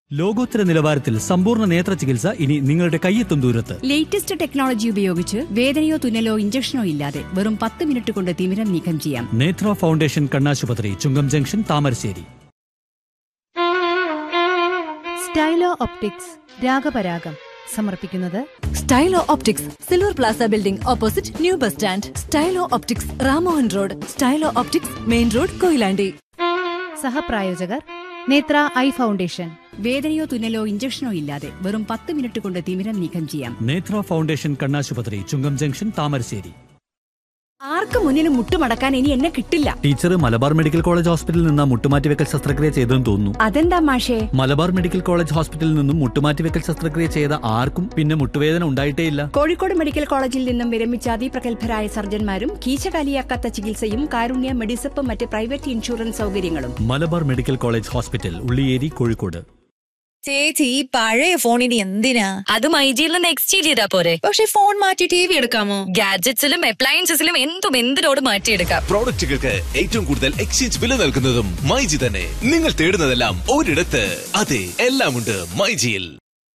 ലോകോത്തര നിലവാരത്തിൽ സമ്പൂർണ്ണ നേത്ര ചികിത്സ ഇനി നിങ്ങളുടെ കയ്യെത്തും ദൂരത്ത് ലേറ്റസ്റ്റ് ടെക്നോളജി ഉപയോഗിച്ച് വേദനയോ തുന്നലോ ഇഞ്ചക്ഷനോ ഇല്ലാതെ വെറും പത്ത് മിനിറ്റ് കൊണ്ട് തിമിരം നീക്കം ചെയ്യാം നേത്ര ഫൗണ്ടേഷൻ കണ്ണാശുപത്രി Chungam junction Thamarassery Stylo Optics Ragaparagam സമർപ്പിക്കുന്നത് Stylo Optics silver plaza building opposite new bus stand Stylo Optics Ramohan road Stylo Optics main road Koyilandy സഹപ്രായോജകർ നേത്ര ഐ ഫൗണ്ടേഷൻ വേദനയോ തുന്നലോ ഇഞ്ചക്ഷനോ ഇല്ലാതെ വെറും പത്ത് മിനിറ്റ് കൊണ്ട് തിമിരം നീക്കം ചെയ്യാം നേത്ര ഫൗണ്ടേഷൻ കണ്ണാശുപത്രി ചുങ്കം ജംഗ്ഷൻ താമരശ്ശേരി ആർക്കും മുന്നിൽ മുട്ടുമടക്കാൻ ഇനി എന്നെ കിട്ടില്ല ടീച്ചർ മലബാർ മെഡിക്കൽ കോളേജ് ഹോസ്പിറ്റലിൽ നിന്ന് മുട്ടുമാറ്റിവെക്കൽ ശസ്ത്രക്രിയ ചെയ്തെന്ന് തോന്നുന്നു അതെന്താ മാഷേ മലബാർ മെഡിക്കൽ കോളേജ് ഹോസ്പിറ്റലിൽ നിന്നും മുട്ടുമാറ്റിവെക്കൽ ശസ്ത്രക്രിയ ചെയ്ത ആർക്കും പിന്നെ മുട്ടുവേദന ഉണ്ടായിട്ടേയില്ല കോഴിക്കോട് മെഡിക്കൽ കോളേജിൽ നിന്നും വിരമിച്ച അതിപ്രഗത്ഭരായ സർജന്മാരും കീശകാലിയാക്കാത്ത ചികിത്സയും കാരുണ്യ മെഡിസപ്പ് മറ്റ് പ്രൈവറ്റ് ഇൻഷുറൻസ് സൗകര്യങ്ങളും Malabar medical college hospital Ulliyeri Kozhikode ചേച്ചി ഈ പഴയ ഫോണിന് എന്തിനാ അത് മൈജിയിൽ നിന്ന് എക്സ്ചേഞ്ച് ചെയ്താ പോരെ പക്ഷെ ഫോൺ മാറ്റി ടി വി എടുക്കാമോ ഗാഡ്ജറ്റ്സിലും അപ്ലയൻസസിലും എന്തും എന്തിനോട് മാറ്റിയെടുക്കാം പ്രോഡക്റ്റുകൾക്ക് ഏറ്റവും കൂടുതൽ എക്സ്ചേഞ്ച് വില നൽകുന്നതും മൈജി തന്നെ നിങ്ങൾ തേടുന്നതെല്ലാം ഒരിടത്ത് അതെ എല്ലാമുണ്ട് മൈജിയിൽ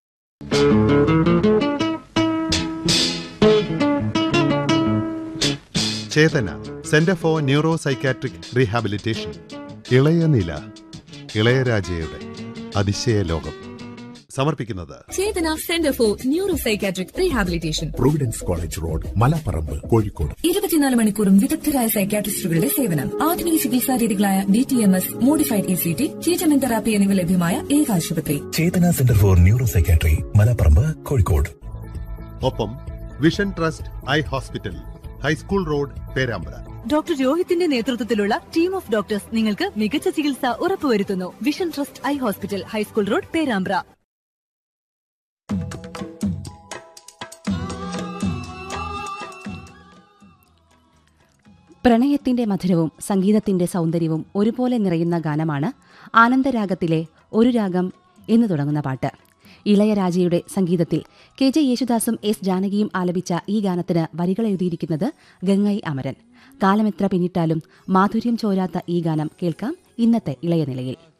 Chetana centre for neuro psychiatric rehabilitation ഇളയ നില ഇളയരാജയുടെ അതിശയ ലോകം സമർപ്പിക്കുന്നത് Chetana centre for neuro psychiatric rehabilitation Providence college road Malaparamba Kozhikode ഇരുപത്തിനാല് മണിക്കൂറും വിദഗ്ധരായ സൈക്കാട്രിസ്റ്റുകളുടെ സേവനം ആധുനിക ചികിത്സാ രീതികളായ D T M S modified E C T treatment therapy എന്നിവ ലഭ്യമായ ഏക ആശുപത്രി Chetana centre for neuro psychiatry Malaparamba Kozhikode ഒപ്പം vision trust eye hospital high school road Perambra doctor രോഹിത്തിന്റെ നേതൃത്വത്തിലുള്ള ടീം ഓഫ് ഡോക്ടേഴ്സ് നിങ്ങൾക്ക് മികച്ച ചികിത്സ ഉറപ്പുവരുത്തുന്നു vision trust eye hospital high school road Perambra പ്രണയത്തിന്റെ മധുരവും സംഗീതത്തിന്റെ സൗന്ദര്യവും ഒരുപോലെ നിറയുന്ന ഗാനമാണ് ആനന്ദരാഗത്തിലെ ഒരു രാഗം എന്ന് തുടങ്ങുന്ന പാട്ട് ഇളയരാജയുടെ സംഗീതത്തിൽ കെ ജെ യേശുദാസും എസ് ജാനകിയും ആലപിച്ച ഈ ഗാനത്തിന് വരികൾ എഴുതിയിരിക്കുന്നത് ഗംഗൈ അമരൻ കാലമെത്ര പിന്നിട്ടാലും മാധുര്യം ചോരാത്ത ഈ ഗാനം കേൾക്കാം ഇന്നത്തെ ഇളയനിലയിൽ